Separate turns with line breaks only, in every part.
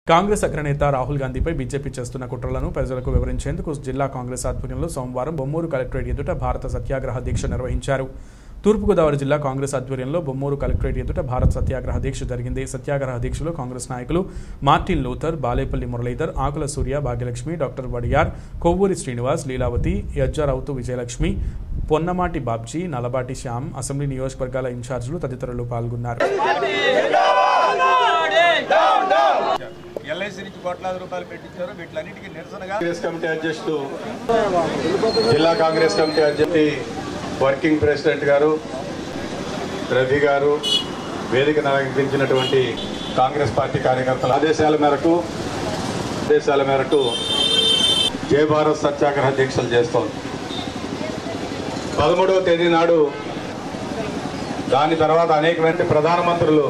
కాంగ్రెస్ అగ్రనేత రాహుల్ గాంధీపై బీజేపీ చేస్తున్న కుట్రలను ప్రజలకు వివరించేందుకు జిల్లా కాంగ్రెస్ ఆధ్వర్యంలో సోమవారం బొమ్మూరు కలెక్టరేట్ ఎదుట భారత సత్యాగ్రహ దీక్ష నిర్వహించారు తూర్పుగోదావరి జిల్లా కాంగ్రెస్ ఆధ్వర్యంలో బొమ్మూరు కలెక్టరేట్ ఎదుట భారత్ సత్యాగ్రహ దీక్ష జరిగింది సత్యాగ్రహ దీక్షలో కాంగ్రెస్ నాయకులు Martin Luther Balepalli Muralidhar Akula Surya Bhagyalakshmi doctor Wadiyar Kovvuri Srinivas Leelavathi యజ్జారావుతు విజయలక్ష్మి పొన్నమాటి బాబ్జీ నలబాటి శ్యామ్ అసెంబ్లీ నియోజకవర్గాల ఇన్ఛార్జీలు తదితరులు పాల్గొన్నారు
ఎల్ఐసి నుంచి కోట్లాది రూపాయలు పెట్టించారు వీటిలన్నిటికీ నిరసనగా
కాంగ్రెస్ కమిటీ అధ్యక్షుడు జిల్లా కాంగ్రెస్ కమిటీ అధ్యక్షుడి వర్కింగ్ ప్రెసిడెంట్ గారు రవి గారు వేదికను అలంకరించినటువంటి కాంగ్రెస్ పార్టీ కార్యకర్తల ఆదేశాల మేరకు ఆదేశాల మేరకు జై భారత్ సత్యాగ్రహ దీక్షలు చేస్తోంది పదమూడవ తేదీ నాడు దాని తర్వాత అనేకమంది ప్రధానమంత్రులు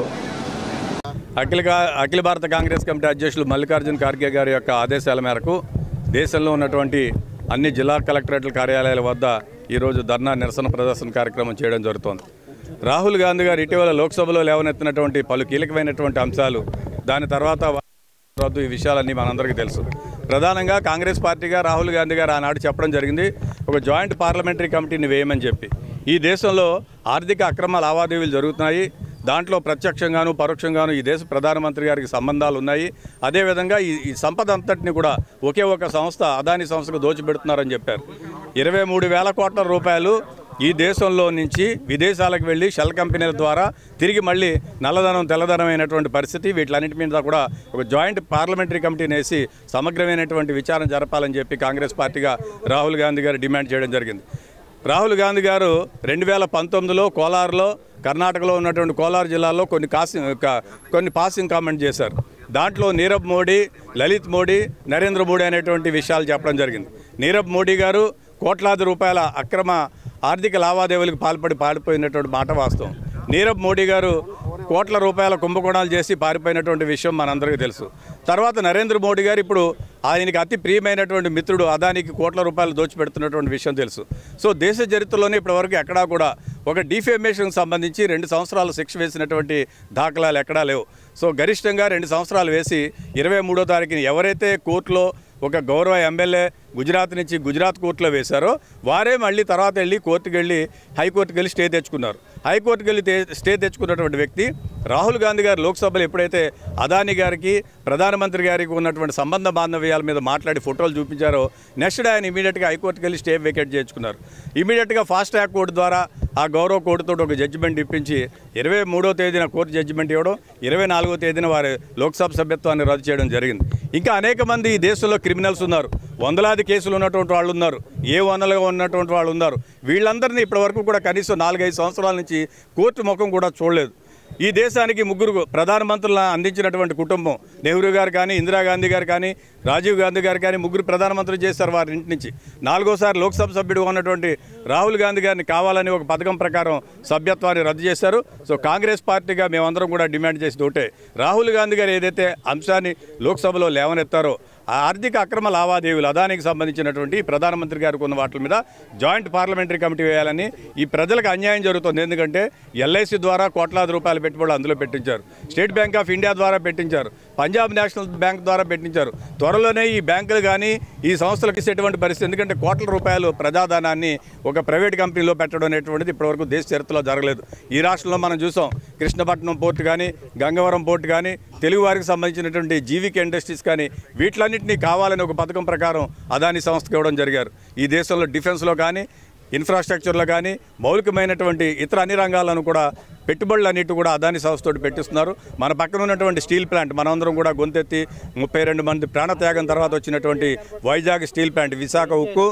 అఖిల కా- అఖిల భారత కాంగ్రెస్ కమిటీ అధ్యక్షులు మల్లికార్జున ఖార్గే గారి యొక్క ఆదేశాల మేరకు దేశంలో ఉన్నటువంటి అన్ని జిల్లా కలెక్టరేట్ల కార్యాలయాల వద్ద ఈరోజు ధర్నా నిరసన ప్రదర్శన కార్యక్రమం చేయడం జరుగుతోంది రాహుల్ గాంధీ గారు ఇటీవల లోక్సభలో లేవనెత్తినటువంటి పలు కీలకమైనటువంటి అంశాలు దాని తర్వాత రద్దు ఈ విషయాలన్నీ మనందరికీ తెలుసు ప్రధానంగా కాంగ్రెస్ పార్టీగా రాహుల్ గాంధీ గారు ఆనాడు చెప్పడం జరిగింది ఒక జాయింట్ పార్లమెంటరీ కమిటీని వేయమని చెప్పి ఈ దేశంలో ఆర్థిక అక్రమ లావాదేవీలు జరుగుతున్నాయి దాంట్లో ప్రత్యక్షంగాను పరోక్షంగాను ఈ దేశ ప్రధానమంత్రి గారికి సంబంధాలు ఉన్నాయి అదేవిధంగా ఈ ఈ సంపద అంతటిని కూడా ఒకే ఒక సంస్థ అదాని సంస్థకు దోచిపెడుతున్నారని చెప్పారు ఇరవై మూడు వేల కోట్ల రూపాయలు ఈ దేశంలో నుంచి విదేశాలకు వెళ్ళి షెల్ కంపెనీల ద్వారా తిరిగి మళ్ళీ నల్లధనం తెల్లధనమైనటువంటి పరిస్థితి వీటిలన్నిటి మీద కూడా ఒక జాయింట్ పార్లమెంటరీ కమిటీని వేసి సమగ్రమైనటువంటి విచారణ జరపాలని చెప్పి కాంగ్రెస్ పార్టీగా రాహుల్ గాంధీ గారు డిమాండ్ చేయడం జరిగింది రాహుల్ గాంధీ గారు రెండు వేల పంతొమ్మిదిలో కోలార్లో కర్ణాటకలో ఉన్నటువంటి కోలార్ జిల్లాలో కొన్ని కాసింగ్ క- కొన్ని పాసింగ్ కామెంట్ చేశారు దాంట్లో నీరవ్ మోడీ లలిత్ మోడీ నరేంద్ర మోడీ అనేటువంటి విషయాలు చెప్పడం జరిగింది నీరవ్ మోడీ గారు కోట్లాది రూపాయల అక్రమ ఆర్థిక లావాదేవీలకు పాల్పడి పారిపోయినటువంటి మాట వాస్తవం నీరవ్ మోడీ గారు కోట్ల రూపాయల కుంభకోణాలు చేసి పారిపోయినటువంటి విషయం మనందరికీ తెలుసు తర్వాత నరేంద్ర మోడీ గారు ఇప్పుడు ఆయనకి అతి ప్రియమైనటువంటి మిత్రుడు అదానికి కోట్ల రూపాయలు దోచిపెడుతున్నటువంటి విషయం తెలుసు సో దేశ చరిత్రలోనే ఇప్పటివరకు ఎక్కడా కూడా ఒక డిఫేమేషన్కి సంబంధించి రెండు సంవత్సరాలు శిక్ష వేసినటువంటి దాఖలాలు ఎక్కడా లేవు సో గరిష్టంగా రెండు సంవత్సరాలు వేసి ఇరవై మూడో తారీఖుని ఎవరైతే కోర్టులో ఒక గౌరవ ఎమ్మెల్యే గుజరాత్ నుంచి గుజరాత్ కోర్టులో వేశారో వారే మళ్ళీ తర్వాత వెళ్ళి కోర్టుకు వెళ్ళి హైకోర్టుకు వెళ్ళి స్టే తెచ్చుకున్నారు హైకోర్టుకు వెళ్ళి తే- స్టే తెచ్చుకున్నటువంటి వ్యక్తి రాహుల్ గాంధీ గారు లోక్సభలో ఎప్పుడైతే అదాని గారికి ప్రధానమంత్రి గారికి ఉన్నటువంటి సంబంధ బాంధవ్యాల మీద మాట్లాడి ఫోటోలు చూపించారో నెక్స్ట్ డే ఆయన ఇమీడియట్గా హైకోర్టుకు వెళ్ళి స్టే వేకేట్ చేయించుకున్నారు ఇమీడియట్గా ఫాస్ట్ ట్రాక్ కోర్టు ద్వారా ఆ గౌరవ కోర్టుతో ఒక జడ్జిమెంట్ ఇప్పించి ఇరవై మూడో తేదీన కోర్టు జడ్జిమెంట్ ఇవ్వడం ఇరవై నాలుగో తేదీన వారి లోక్సభ సభ్యత్వాన్ని రద్దు చేయడం జరిగింది ఇంకా అనేక మంది ఈ దేశంలో క్రిమినల్స్ ఉన్నారు వందలాది కేసులు ఉన్నటువంటి వాళ్ళు ఉన్నారు ఏ వనలుగా ఉన్నటువంటి వాళ్ళు ఉన్నారు వీళ్ళందరినీ ఇప్పటివరకు కూడా కనీసం నాలుగైదు సంవత్సరాల నుంచి కోర్టు ముఖం కూడా చూడలేదు ఈ దేశానికి ముగ్గురు ప్రధానమంత్రులను అందించినటువంటి కుటుంబం నెహ్రూ గారు కానీ ఇందిరాగాంధీ గారు కానీ రాజీవ్ గాంధీ గారు కానీ ముగ్గురు ప్రధానమంత్రులు చేశారు వారి ఇంటి నుంచి నాలుగోసారి లోక్సభ సభ్యుడు ఉన్నటువంటి రాహుల్ గాంధీ గారిని కావాలని ఒక పథకం ప్రకారం సభ్యత్వాన్ని రద్దు చేశారు సో కాంగ్రెస్ పార్టీగా మేమందరం కూడా డిమాండ్ చేసి ఒకటే రాహుల్ గాంధీ గారు ఏదైతే అంశాన్ని లోక్సభలో లేవనెత్తారో ఆ ఆర్థిక అక్రమ లావాదేవీలు అదానికి సంబంధించినటువంటి ఈ ప్రధానమంత్రి గారికి ఉన్న వాటి మీద జాయింట్ పార్లమెంటరీ కమిటీ వేయాలని ఈ ప్రజలకు అన్యాయం జరుగుతుంది ఎందుకంటే ఎల్ఐసి ద్వారా కోట్లాది రూపాయల పెట్టుబడులు అందులో పెట్టించారు స్టేట్ బ్యాంక్ ఆఫ్ ఇండియా ద్వారా పెట్టించారు పంజాబ్ నేషనల్ బ్యాంక్ ద్వారా పెట్టించారు త్వరలోనే ఈ బ్యాంకులు కానీ ఈ సంస్థలకు ఇచ్చేటువంటి పరిస్థితి ఎందుకంటే కోట్ల రూపాయలు ప్రజాధనాన్ని ఒక ప్రైవేట్ కంపెనీలో పెట్టడం అనేటువంటిది ఇప్పటివరకు దేశ చరిత్రలో జరగలేదు ఈ రాష్ట్రంలో మనం చూసాం కృష్ణపట్నం పోర్టు కానీ గంగవరం పోర్టు కానీ తెలుగు వారికి సంబంధించినటువంటి జీవిక ఇండస్ట్రీస్ కానీ వీటిలన్నింటినీ కావాలని ఒక పథకం ప్రకారం అదాని సంస్థకు ఇవ్వడం జరిగారు ఈ దేశంలో డిఫెన్స్లో కానీ ఇన్ఫ్రాస్ట్రక్చర్లో కానీ మౌలికమైనటువంటి ఇతర అన్ని రంగాలను కూడా పెట్టుబడులు అన్నిటి కూడా అదాని సంస్థతోటి పెట్టిస్తున్నారు మన పక్కన ఉన్నటువంటి స్టీల్ ప్లాంట్ మనందరం కూడా గొంతెత్తి ముప్పై రెండు మంది ప్రాణత్యాగం తర్వాత వచ్చినటువంటి వైజాగ్ స్టీల్ ప్లాంట్ విశాఖ ఉక్కు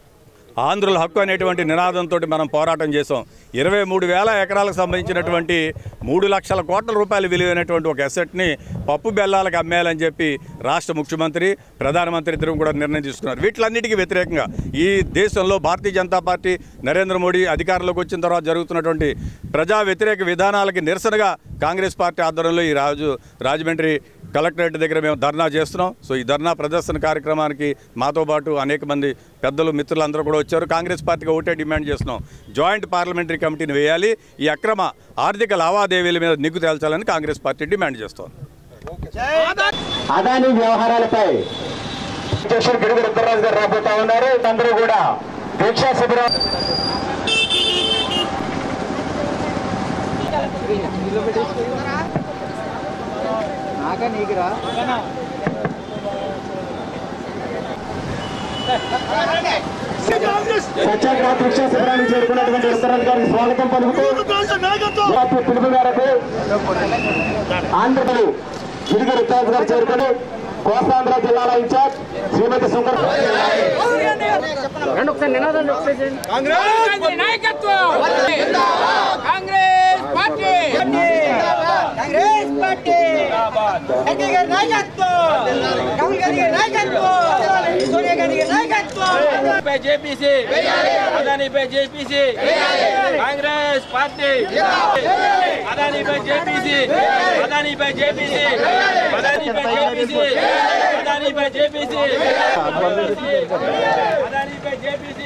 ఆంధ్రుల హక్కు అనేటువంటి నినాదంతో మనం పోరాటం చేసాం ఇరవై మూడు వేల ఎకరాలకు సంబంధించినటువంటి మూడు లక్షల కోట్ల రూపాయలు విలువైనటువంటి ఒక అసెట్ని పప్పు బెల్లాలకు అమ్మేయాలని చెప్పి రాష్ట్ర ముఖ్యమంత్రి ప్రధానమంత్రి ఇద్దరు కూడా నిర్ణయం తీసుకున్నారు వీటిలన్నిటికీ వ్యతిరేకంగా ఈ దేశంలో భారతీయ జనతా పార్టీ నరేంద్ర మోడీ అధికారంలోకి వచ్చిన తర్వాత జరుగుతున్నటువంటి ప్రజా వ్యతిరేక విధానాలకి నిరసనగా కాంగ్రెస్ పార్టీ ఆధ్వర్యంలో ఈ రాజు రాజమండ్రి కలెక్టరేట్ దగ్గర మేము ధర్నా చేస్తున్నాం సో ఈ ధర్నా ప్రదర్శన కార్యక్రమానికి మాతో పాటు అనేక మంది పెద్దలు మిత్రులందరూ కూడా వచ్చారు కాంగ్రెస్ పార్టీకి ఒకటే డిమాండ్ చేస్తున్నాం జాయింట్ పార్లమెంటరీ కమిటీని వేయాలి ఈ అక్రమ ఆర్థిక లావాదేవీల మీద నిగ్గు తేల్చాలని కాంగ్రెస్ పార్టీ డిమాండ్ చేస్తోంది
అదాని వ్యవహారాలపై అధ్యక్షుడు గిడుగు రుద్రరాజు గారు రాబోతా ఉన్నారు అందరూ కూడా దీక్షా శిబిరం సత్యాగ్రహ దీక్షా శిబిరానికి చేరుకున్నటువంటి రుద్రరాజు గారికి స్వాగతం పలుకుతూ జాతీయ పిలుపు మేరకు ఆంధ్రప్రదేశ్ గిడుగు రుద్రరాజు గారు చేరుకుని కోస్తాంధ్ర జిల్లాల ఇన్ఛార్జ్ శ్రీమతి సుందర
కాంగ్రెస్ నాయకత్వం కాంగ్రెస్ పార్టీ కాంగ్రెస్ పార్టీ గాంధీ గారి నాయకత్వం రాహుల్ గాంధీ గారి నాయకత్వం సోనియా గాంధీ గారి నాయకత్వం
పై జేపీసీ అదానిపై జేపీసీ కాంగ్రెస్ పార్టీ అదానిపై జేపీసీ అదానిపై జేపీసీ అదానిపై జేపీసీ అదానిపై జేపీసీ అదానిపై జేపీసీ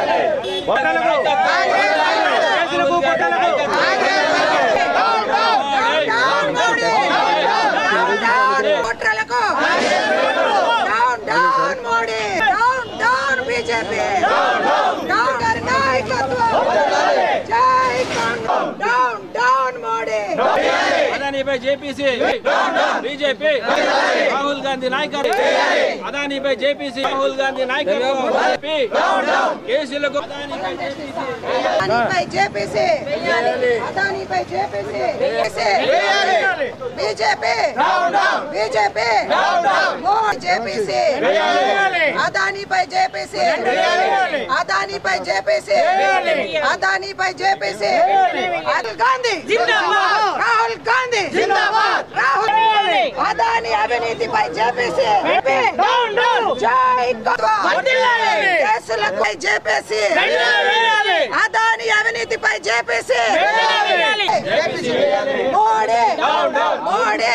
కుట్రలకు down down Modi down down BJP down గారి నాయకత్వం జై కాంగ్రెస్ డౌన్ డౌన్ మోడీ
అదానిపై జేపీసీ బీజేపీ రాహుల్ గాంధీ నాయకత్వం అదానిపై జేపీసీ రాహుల్ గాంధీ నాయకత్వం బీజేపీ కేసులకు అదానిపై జేపీసీ
అదానిపై జేపీసీ అదానిపై JPC BJP BJP Modi JPC అదానిపై జేపీసీ అదానిపై జేపీసీ అదానిపై జేపీసీ రాహుల్ గాంధీ రాహుల్ గాంధీ రాహుల్ అదాని అవినీతిపై జేపీసీ జై కేసులపై జేపీసీ అదాని అవినీతిపై జేపీసీ మోడీ మోడీ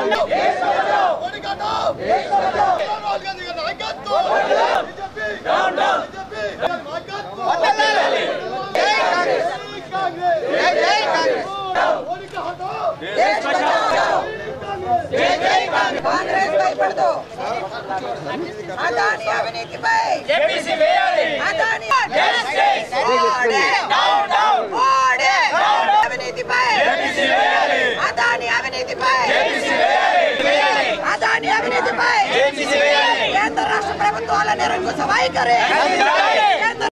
దేశ్ బచాओ కాంగ్రెస్ భయపడదు అదాని అవినీతిపై
జేపీసీ వేయాలి
అదాని మోడీ మోడీ అవినీతిపై అదాని అవినీతిపై అదాని అవినీతిపై కేంద్ర రాష్ట్ర ప్రభుత్వాల నిరంకుశ వైఖరి